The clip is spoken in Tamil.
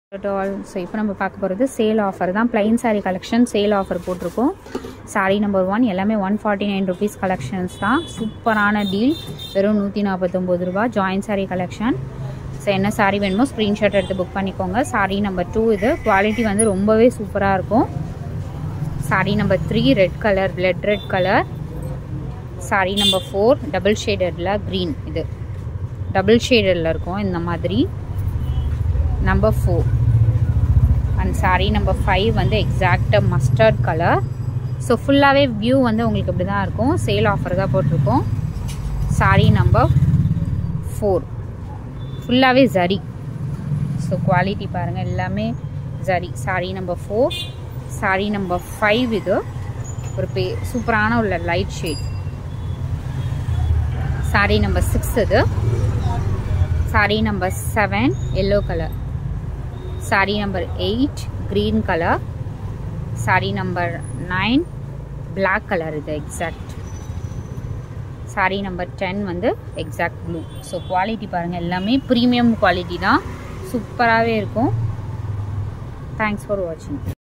ஆல் ஸோ இப்போ நம்ம பார்க்க போகிறது சேல் ஆஃபர் தான் plain saree collection sale offer போட்டிருக்கோம் saree நம்பர் ஒன் எல்லாமே one forty nine rupees collections தான் சூப்பரான டீல் வெறும் நூற்றி நாற்பத்தொம்போது ரூபா ஜாயின் saree கலெக்ஷன் ஸோ என்ன saree வேணுமோ ஸ்க்ரீன்ஷாட் எடுத்து புக் பண்ணிக்கோங்க saree நம்பர் டூ இது குவாலிட்டி வந்து ரொம்பவே சூப்பராக இருக்கும் saree number three red colour blood red colour saree number four double ஷேடடில் க்ரீன் இது டபுள் ஷேடடில் இருக்கும் இந்த மாதிரி number four and saree number five வந்து எக்ஸாக்டாக மஸ்டர்ட் கலர் ஸோ ஃபுல்லாகவே வியூ வந்து உங்களுக்கு இப்படி தான் இருக்கும் சேல் ஆஃபர் தான் போட்டிருக்கோம் saree நம்பர் ஃபோர் ஃபுல்லாகவே ஜரி ஸோ குவாலிட்டி பாருங்கள் எல்லாமே zari saree number four saree number five இது ஒரு பே சூப்பரான உள்ள light shade saree number six இது saree number seven yellow colour saree number eight green colour saree number nine black colour இது எக்ஸாக்ட் saree நம்பர் டென் வந்து எக்ஸாக்ட் ப்ளூ ஸோ குவாலிட்டி பாருங்கள் எல்லாமே ப்ரீமியம் குவாலிட்டி தான் சூப்பராகவே இருக்கும் தேங்க்ஸ் ஃபார் வாட்சிங்